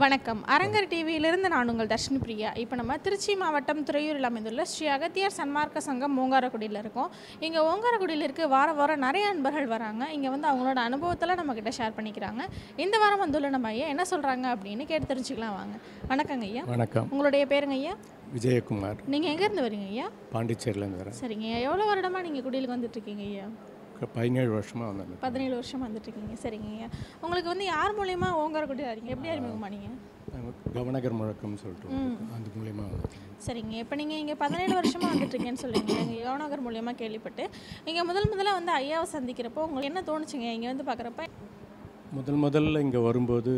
வணக்கம் அரங்கர் டிவியிலிருந்து நான் உங்கள் தர்ஷினி பிரியா இப்போ நம்ம திருச்சி மாவட்டம் துறையூரில் அமைந்துள்ள ஸ்ரீ அகத்தியர் சன்மார்க்க சங்கம் ஓங்காரக்குடியில் இருக்கோம் இங்கே ஓங்காரக்குடியில் இருக்க வார வாரம் நிறைய அன்பர்கள் வராங்க இங்கே வந்து அவங்களோட அனுபவத்தில் நம்மக்கிட்ட ஷேர் பண்ணிக்கிறாங்க இந்த வாரம் வந்துள்ள நம்ம ஐயா என்ன சொல்கிறாங்க அப்படின்னு கேட்டு தெரிஞ்சுக்கலாம் வாங்க வணக்கங்க ஐயா வணக்கம் உங்களுடைய பேருங்க ஐயா விஜயகுமார் நீங்கள் எங்கேருந்து வரீங்க ஐயா பாண்டிச்சேரியிலேருந்து வரேன் சரிங்க ஐயா எவ்வளோ வருடமாக நீங்கள் குடிலுக்கு வந்துட்டுருக்கீங்க ஐயா க- பதினேழு வருஷமாக வந்தேன் பதினேழு வருஷம் வந்துட்டுருக்கீங்க சரிங்க ஐயா உங்களுக்கு வந்து யார் மூலயமா ஓங்காரக்குடி வரீங்க எப்படி அறிமுகமானீங்க கவனகர் முழக்கம்னு சொல்லிட்டு ஒன்று அது மூலியமாக வந்தேன் சரிங்க இப்போ நீங்கள் இங்கே பதினேழு வருஷமாக வந்துட்டுருக்கீங்கன்னு சொல்லுவீங்க எங்கள் யோகநகர் மூலியமாக கேள்விப்பட்டு இங்கே முதல் முதல்ல வந்து ஐயாவை சந்திக்கிறப்போ உங்களுக்கு என்ன தோணுச்சுங்க இங்கே வந்து பார்க்குறப்ப முதல் முதல்ல இங்கே வரும்போது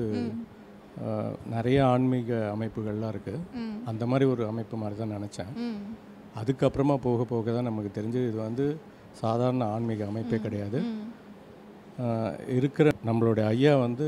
ஆஹ், நிறைய ஆன்மீக அமைப்புகள்லாம் இருக்குது ம் அந்த மாதிரி ஒரு அமைப்பு மாதிரி தான் நினச்சேன் ம் அதுக்கப்புறமா போக போக தான் நமக்கு தெரிஞ்சது இது வந்து சாதாரண ஆன்மீக அமைப்பே கிடையாது ம் ஆஹ், இருக்கிற நம்மளுடைய ஐயா வந்து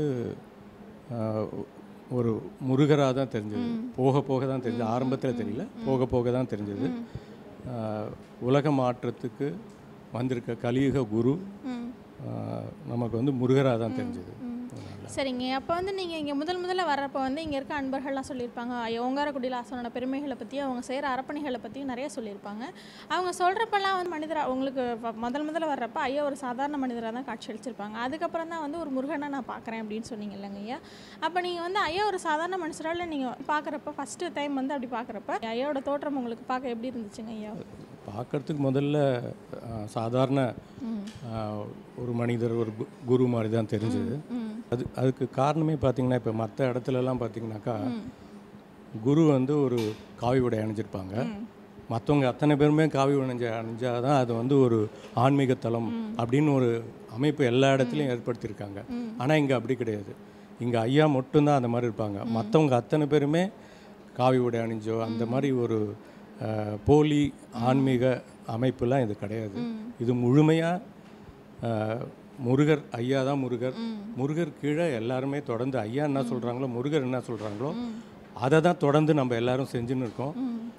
ஆஹ், ஒரு முருகராக தான் தெரிஞ்சது போக போக தான் தெரிஞ்சது ஆரம்பத்தில் தெரியல போக போக தான் தெரிஞ்சது ஆஹ், உலக மாற்றத்துக்கு வந்திருக்க கலியுக குரு ம் ஆஹ், நமக்கு வந்து முருகராக தான் தெரிஞ்சது சரிங்க அப்போ வந்து நீங்கள் இங்கே முதல் முதல்ல வர்றப்போ வந்து இங்கே இருக்க அன்பர்கள்லாம் சொல்லியிருப்பாங்க ஐயா ஓங்காரக்குடியில் ஆசனோட பெருமைகளை பற்றி அவங்க செய்கிற அரப்பணிகளை பற்றியும் நிறைய சொல்லியிருப்பாங்க அவங்க சொல்கிறப்பெல்லாம் வந்து மனிதரா உங்களுக்கு வ- முதல் முதல்ல வர்றப்ப ஐயா ஒரு சாதாரண மனிதராக தான் காட்சி அளிச்சிருப்பாங்க அதுக்கப்புறம் தான் வந்து ஒரு முருகனை நான் பார்க்குறேன் அப்படின்னு சொன்னீங்க இல்லைங்க ஐயா அப்போ நீங்கள் வந்து ஐயா ஒரு சாதாரண மனுஷரால் நீங்கள் பார்க்குறப்ப ஃபஸ்ட்டு டைம் வந்து அப்படி பார்க்குறப்ப ஐயாவோட தோற்றம் உங்களுக்கு பார்க்க எப்படி இருந்துச்சுங்க ஐயா பார்க்கறதுக்கு முதல்ல ஆஹ், சாதாரண ஆஹ், ஒரு மனிதர் ஒரு கு- குரு மாதிரி தான் தெரிஞ்சது ம் அது அதுக்கு காரணமே பார்த்தீங்கன்னா இப்போ மற்ற இடத்துலலாம் பார்த்தீங்கன்னாக்கா குரு வந்து ஒரு காவி உடை அணிஞ்சிருப்பாங்க மற்றவங்க அத்தனை பேருமே காவி அணிஞ்ச அணிஞ்சால் தான் அது வந்து ஒரு ஆன்மீக தலம் அப்படின்னு ஒரு அமைப்பு எல்லா இடத்துலையும் ஏற்படுத்தியிருக்காங்க ஆனால் இங்கே அப்படி கிடையாது இங்கே ஐயா மட்டும்தான் அந்த மாதிரி இருப்பாங்க மற்றவங்க அத்தனை பேருமே காவி உடை அணிஞ்சோ அந்த மாதிரி ஒரு அஹ், போலி ஆன்மீக அமைப்புலாம் இது கிடையாது இது முழுமையாக முருகர் ஐயா தான் முருகர் முருகர் கீழே எல்லாருமே தொடர்ந்து ஐயா என்ன சொல்கிறாங்களோ முருகர் என்ன சொல்கிறாங்களோ அதை தான் தொடர்ந்து நம்ம எல்லாரும் செஞ்சுன்னு இருக்கோம்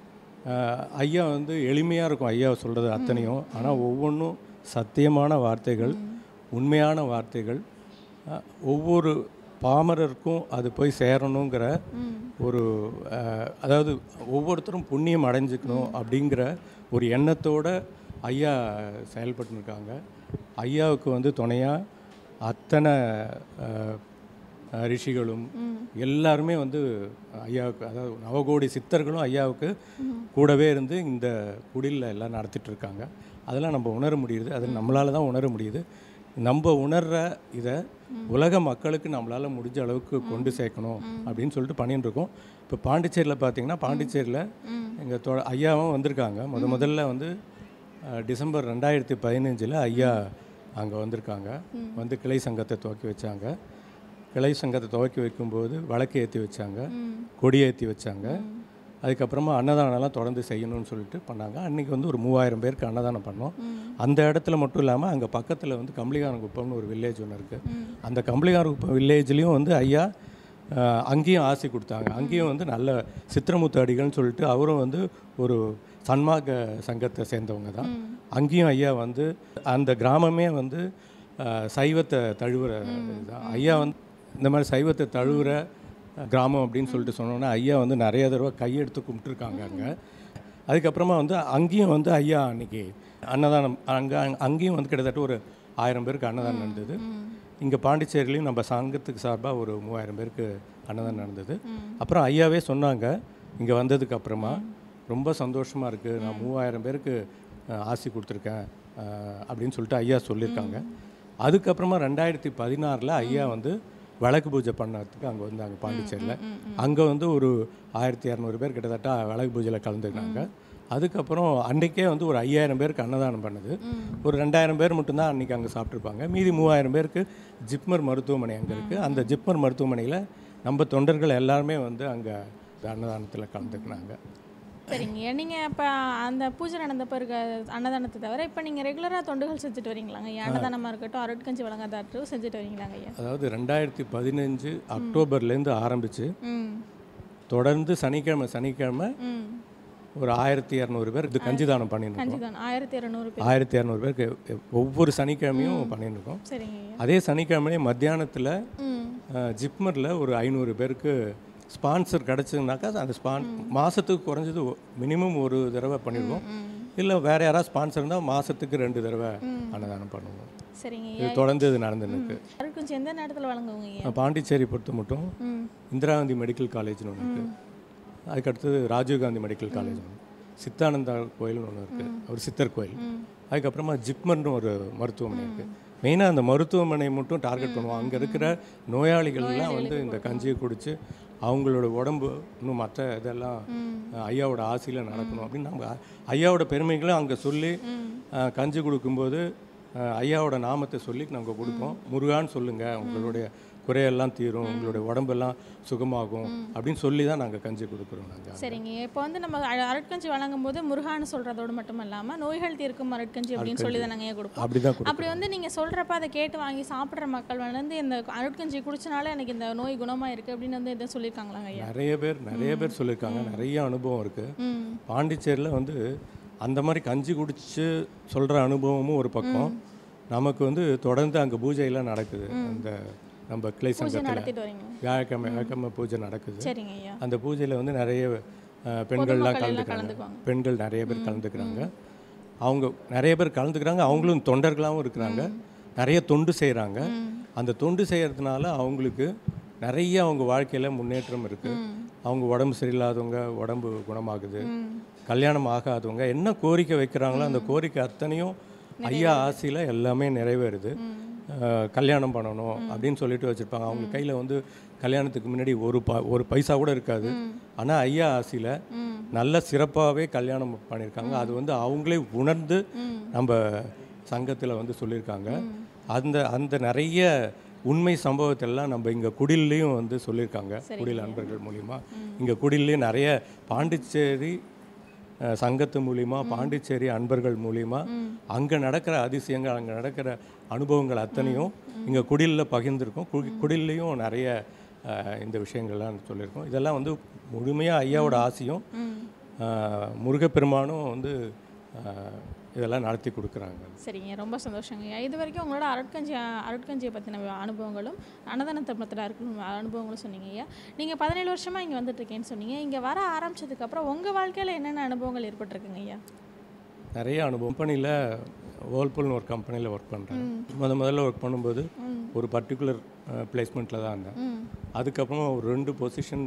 அஹ், ஐயா வந்து எளிமையாக இருக்கும் ஐயா சொல்கிறது அத்தனையும் ஆனால் ஒவ்வொன்றும் சத்தியமான வார்த்தைகள் உண்மையான வார்த்தைகள் அஹ், ஒவ்வொரு பாமரருக்கும் அது போய் சேரணுங்கிற ஒரு அஹ், அதாவது ஒவ்வொருத்தரும் புண்ணியம் அடைஞ்சிக்கணும் அப்படிங்கிற ஒரு எண்ணத்தோட ஐயா செயல்பட்டுன்னு இருக்காங்க ஐயாவுக்கு வந்து துணையாக அத்தனை அஹ், அஹ், ரிஷிகளும் எல்லாருமே வந்து ஐயாவுக்கு அதாவது நவகோடி சித்தர்களும் ஐயாவுக்கு கூடவே இருந்து இந்த குடிலில் எல்லாம் நடத்திட்டு இருக்காங்க அதெல்லாம் நம்ம உணர முடியுது அது நம்மளால தான் உணர முடியுது நம்ம உணர்ற இதை உலக மக்களுக்கு நம்மளால் முடிஞ்ச அளவுக்கு கொண்டு சேர்க்கணும் அப்படின்னு சொல்லிட்டு பண்ணிட்டு இருக்கோம் இப்போ பாண்டிச்சேரியில் பார்த்தீங்கன்னா பாண்டிச்சேரியில் எங்கள் தொ ஐயாவும் வந்திருக்காங்க முத முதல்ல வந்து அஹ், டிசம்பர் ரெண்டாயிரத்தி பதினஞ்சில் ஐயா அங்கே வந்திருக்காங்க வந்து கிளை சங்கத்தை துவக்கி வச்சாங்க கிளை சங்கத்தை துவக்கி வைக்கும்போது விளக்கு ஏற்றி வச்சாங்க கொடி ஏற்றி வச்சாங்க அதுக்கப்புறமா அன்னதானம்லாம் தொடர்ந்து செய்யணும்னு சொல்லிட்டு பண்ணாங்க அன்றைக்கி வந்து ஒரு மூவாயிரம் பேருக்கு அன்னதானம் பண்ணோம் அந்த இடத்துல மட்டும் இல்லாமல் அங்கே பக்கத்தில் வந்து கம்பளிகாரங்குப்பம்னு ஒரு வில்லேஜ் ஒன்று இருக்குது அந்த கம்பளிகாரங்குப்பம் வில்லேஜ்லேயும் வந்து ஐயா அஹ், அங்கேயும் ஆசை கொடுத்தாங்க அங்கேயும் வந்து நல்ல சித்திரமுத்து அடிகள்னு சொல்லிட்டு அவரும் வந்து ஒரு சன்மார்க்க சங்கத்தை சேர்ந்தவங்க தான் அங்கேயும் ஐயா வந்து அந்த கிராமமே வந்து அஹ், சைவத்தை தழுவுற இதுதான் ஐயா வந்து இந்த மாதிரி சைவத்தை தழுவுற கிராமம் அப்படின்னு சொல்லிட்டு சொன்னோன்னா ஐயா வந்து நிறைய தடவை கையெடுத்து கும்பிட்டுருக்காங்க அங்கே அதுக்கப்புறமா வந்து அங்கேயும் வந்து ஐயா அன்னைக்கு அன்னதானம் அங்கே அங்கேயும் வந்து கிட்டத்தட்ட ஒரு ஆயிரம் பேருக்கு அன்னதானம் நடந்தது இங்கே பாண்டிச்சேரியிலையும் நம்ம சங்கத்துக்கு சார்பாக ஒரு மூவாயிரம் பேருக்கு அன்னதானம் நடந்தது அப்புறம் ஐயாவே சொன்னாங்க இங்கே வந்ததுக்கு அப்புறமா ரொம்ப சந்தோஷமாக இருக்குது நான் மூவாயிரம் பேருக்கு அஹ், ஆசி கொடுத்துருக்கேன் அஹ், அப்படின்னு சொல்லிட்டு ஐயா சொல்லியிருக்காங்க அதுக்கப்புறமா ரெண்டாயிரத்தி பதினாறில் ஐயா வந்து விளக்கு பூஜை பண்ணதுக்கு அங்கே வந்தாங்க பாண்டிச்சேரியில் அங்கே வந்து ஒரு ஆயிரத்தி இரநூறு பேர் கிட்டத்தட்ட விளக்கு பூஜையில் கலந்துக்கினாங்க அதுக்கப்புறம் அன்றைக்கே வந்து ஒரு ஐயாயிரம் பேருக்கு அன்னதானம் பண்ணுது ஒரு ரெண்டாயிரம் பேர் மட்டும்தான் அன்றைக்கி அங்கே சாப்பிட்ருப்பாங்க மீதி மூவாயிரம் பேருக்கு ஜிப்மர் மருத்துவமனை அங்கே இருக்குது அந்த ஜிப்மர் மருத்துவமனையில் நம்ம தொண்டர்கள் எல்லாருமே வந்து அங்கே அன்னதானத்தில் கலந்துக்கினாங்க சரிங்க நீங்கள் இப்போ அந்த பூஜை நடந்தப்போ இருக்க அன்னதானத்தை தவிர இப்போ நீங்கள் ரெகுலராக தொண்டுகள் செஞ்சுட்டு வரீங்களாங்க ஐயா அன்னதானமாக இருக்கட்டும் அருட்கஞ்சி வழங்காதாட்டும் செஞ்சுட்டு வரீங்களாங்க ஐயா அதாவது ரெண்டாயிரத்தி பதினஞ்சு அக்டோபர்லேருந்து ஆரம்பித்து ம் தொடர்ந்து சனிக்கிழமை சனிக்கிழமை ம் ஒரு ஆயிரத்தி இரநூறு பேர் இது கஞ்சி தானம் பண்ணியிருக்கோம் கஞ்சி தான் ஆயிரத்தி இரநூறு பேர் ஆயிரத்தி இரநூறு பேருக்கு ஒவ்வொரு சனிக்கிழமையும் பண்ணிட்டு இருக்கோம் சரிங்க ஐயா அதே சனிக்கிழமையே மத்தியானத்தில் ம் ஜிப்மரில் ஒரு ஐநூறு பேருக்கு ஸ்பான்சர் கிடச்சதுனாக்கா அந்த ஸ்பான் மாதத்துக்கு குறைஞ்சது மினிமம் ஒரு தடவை பண்ணிடுவோம் இல்லை வேறு யாராவது ஸ்பான்சர் இருந்தால் மாதத்துக்கு ரெண்டு தடவை அன்னதானம் பண்ணுவோம் சரிங்க இது தொடர்ந்து இது நடந்துருக்கு அருட்கஞ்சி எந்த நேரத்தில் வழங்குவீங்க ஐயா பாண்டிச்சேரி பொறுத்த மட்டும் ம் இந்திரா காந்தி மெடிக்கல் காலேஜ்னு ஒன்று இருக்குது அதுக்கடுத்தது ராஜீவ்காந்தி மெடிக்கல் காலேஜ் ஒன்று சித்தானந்தா கோயில்னு ஒன்று இருக்குது ஒரு சித்தர் கோயில் அதுக்கப்புறமா ஜிப்மர்னு ஒரு மருத்துவமனை இருக்குது மெயினாக அந்த மருத்துவமனை மட்டும் டார்கெட் பண்ணுவோம் அங்கே இருக்கிற நோயாளிகள்லாம் வந்து இந்த கஞ்சியை குடித்து அவங்களோட உடம்பு இன்னும் மற்ற இதெல்லாம் அஹ், ஐயாவோட ஆசையில் நடக்கணும் அப்படின்னு நம்ம ஐயாவோட பெருமைகளை அங்கே சொல்லி அஹ், கஞ்சி கொடுக்கும்போது அஹ், ஐயாவோட நாமத்தை சொல்லி நாங்கள் கொடுப்போம் முருகான்னு சொல்லுங்கள் உங்களுடைய குறையெல்லாம் தீரும் உங்களுடைய உடம்பெல்லாம் சுகமாகும் அப்படின்னு சொல்லி தான் நாங்கள் கஞ்சி கொடுக்குறோம் நாங்கள் சரிங்க இப்போ வந்து நம்ம அ- அருட்கஞ்சி வழங்கும் போது முருகான்னு சொல்கிறதோடு மட்டும் இல்லாமல் நோய்கள் தீர்க்கும் அருட்கஞ்சி அப்படின்னு சொல்லி தான் நாங்கள் கொடுப்போம் அப்படி தான் கொடுப்போம் அப்படி வந்து நீங்கள் சொல்கிறப்ப அதை கேட்டு வாங்கி சாப்பிட்ற மக்கள் வந்து இந்த அருட்கஞ்சி குடிச்சனால எனக்கு இந்த நோய் குணமாக இருக்குது அப்படின்னு வந்து எதுவும் சொல்லியிருக்காங்களாங்க ஐயா நிறைய பேர் நிறைய பேர் சொல்லியிருக்காங்க நிறைய அனுபவம் இருக்குது ம் பாண்டிச்சேரியில் வந்து அந்த மாதிரி கஞ்சி குடிச்சு சொல்கிற அனுபவமும் ஒரு பக்கம் நமக்கு வந்து தொடர்ந்து அங்கே பூஜையெல்லாம் நடக்குது அந்த நம்ம கிளை பூஜை சங்கத்தில் நடத்திட்டு வரீங்க வியாழக்கிழமை வியாழக்கிழமை பூஜை நடக்குது சரிங்க ஐயா அந்த பூஜையில் வந்து நிறைய அஹ், பெண்கள்லாம் எல்லாம் கலந்துக்கிறாங்க கலந்துக்குவாங்க. பெண்கள் நிறைய பேர் கலந்துக்கிறாங்க அவங்க நிறைய பேர் கலந்துக்கிறாங்க அவங்களும் தொண்டர்களாகவும் இருக்கிறாங்க நிறைய தொண்டு செய்கிறாங்க அந்த தொண்டு செய்கிறதுனால அவங்களுக்கு நிறைய அவங்க வாழ்க்கையில் முன்னேற்றம் இருக்குது அவங்க உடம்பு சரியில்லாதவங்க உடம்பு குணமாகுது கல்யாணம் ஆகாதவங்க என்ன கோரிக்கை வைக்கிறாங்களோ அந்த கோரிக்கை அத்தனையும் ஐயா ஆசையில் எல்லாமே நிறைவேறுது அஹ், கல்யாணம் பண்ணணும் அப்படின்னு சொல்லிட்டு வச்சுருப்பாங்க அவங்க கையில் வந்து கல்யாணத்துக்கு முன்னாடி ஒரு ப ஒரு பைசா கூட இருக்காது ஆனால் ஐயா ஆசையில் நல்ல சிறப்பாகவே கல்யாணம் பண்ணியிருக்காங்க அது வந்து அவங்களே உணர்ந்து நம்ம சங்கத்தில் வந்து சொல்லியிருக்காங்க அந்த அந்த நிறைய உண்மை சம்பவத்தெல்லாம் நம்ம இங்கே குடில்லையும் வந்து சொல்லியிருக்காங்க குடில் அன்பர்கள் மூலிமா இங்கே குடில்லையும் நிறைய பாண்டிச்சேரி அஹ், சங்கத்து மூலிமா பாண்டிச்சேரி அன்பர்கள் மூலிமா அங்கே நடக்கிற அதிசயங்கள் அங்கே நடக்கிற அனுபவங்கள் அத்தனையும் இங்கே குடிலில் பகிர்ந்திருக்கோம் குடி குடில்லையும் நிறைய அஹ், இந்த விஷயங்கள்லாம் சொல்லியிருக்கோம் இதெல்லாம் வந்து முழுமையாக ஐயாவோட ஆசையும் அஹ், முருகப்பெருமானும் வந்து அஹ், இதெல்லாம் நடத்தி கொடுக்குறாங்க சரிங்க ரொம்ப சந்தோஷங்க ஐயா இது வரைக்கும் உங்களோட அருட்கஞ்சி அருட்கஞ்சியை பற்றின அனுபவங்களும் அன்னதான தர்மத்தில் இருக்கிற அனுபவங்களும் சொன்னீங்க ஐயா நீங்கள் பதினேழு வருஷமாக இங்கே வந்துட்டுருக்கேன்னு சொன்னீங்க இங்கே வர ஆரம்பிச்சதுக்கப்புறம் உங்கள் வாழ்க்கையில் என்னென்ன அனுபவங்கள் ஏற்பட்டிருக்குங்க ஐயா நிறைய அனுபவம் கம்பெனியில் வேர்ல்பூல்னு ஒரு கம்பெனியில் ஒர்க் பண்ணுறேன் முத முதல்ல ஒர்க் பண்ணும்போது ஒரு பர்டிகுலர் பிளேஸ்மெண்ட்டில் தான் இருந்தேன் ம் அதுக்கப்புறம் ஒரு ரெண்டு பொசிஷன்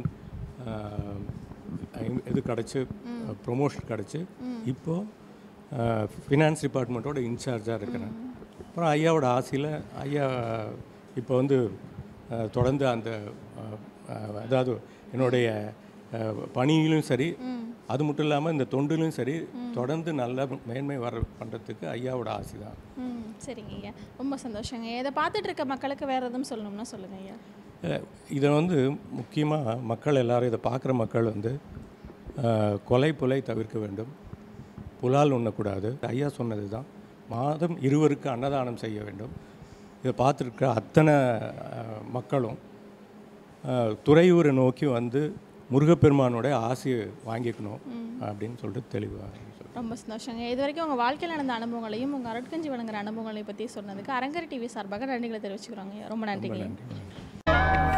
இது கிடச்சி ப்ரொமோஷன் கிடச்சி இப்போது ஃபினான்ஸ் டிபார்ட்மெண்ட்டோட இன்சார்ஜாக இருக்கிறேன் அப்புறம் ஐயாவோட ஆசையில் ஐயா இப்போ வந்து அஹ், தொடர்ந்து அந்த அஹ், அஹ், அதாவது என்னுடைய அஹ், பணியிலும் சரி அது மட்டும் இல்லாமல் இந்த தொண்டிலும் சரி தொடர்ந்து நல்ல மேன்மை வர பண்ணுறதுக்கு ஐயாவோட ஆசை தான் ம் சரிங்க ஐயா ரொம்ப சந்தோஷங்க இதை பார்த்துட்டு இருக்க மக்களுக்கு வேறு எதுவும் சொல்லணும்னா சொல்லுங்கள் ஐயா அஹ் இதை வந்து முக்கியமாக மக்கள் எல்லாரும் இதை பார்க்குற மக்கள் வந்து அஹ், கொலை புலை தவிர்க்க வேண்டும் புலால் உண்ணக்கூடாது ஐயா சொன்னது தான் மாதம் இருவருக்கு அன்னதானம் செய்ய வேண்டும் இதை பார்த்துருக்க அத்தனை அஹ், மக்களும் அஹ், துறையூரை நோக்கி வந்து முருகப்பெருமானோட ஆசையை வாங்கிக்கணும் அப்படின்னு சொல்லிட்டு தெளிவாக சொல்றேன். ரொம்ப சந்தோஷங்க இது வரைக்கும் உங்கள் வாழ்க்கையில் நடந்த அனுபவங்களையும் உங்கள் அருட்கஞ்சி வழங்குற அனுபவங்களையும் பற்றி சொன்னதுக்கு அரங்கர் டிவி சார்பாக நன்றிகளை தெரிவிச்சுக்கிறோங்க ஐயா. ரொம்ப நன்றிங்க ஐயா. நன்றி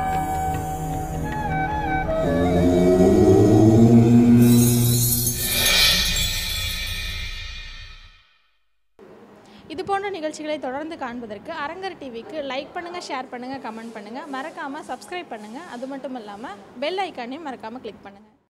இது போன்ற நிகழ்ச்சிகளை தொடர்ந்து காண்பதற்கு அரங்கர் டிவிக்கு லைக் பண்ணுங்கள் ஷேர் பண்ணுங்கள் கமெண்ட் பண்ணுங்கள் மறக்காமல் சப்ஸ்கிரைப் பண்ணுங்கள் அது மட்டும் இல்லாமல் பெல் ஐக்கானையும் மறக்காமல் கிளிக் பண்ணுங்கள்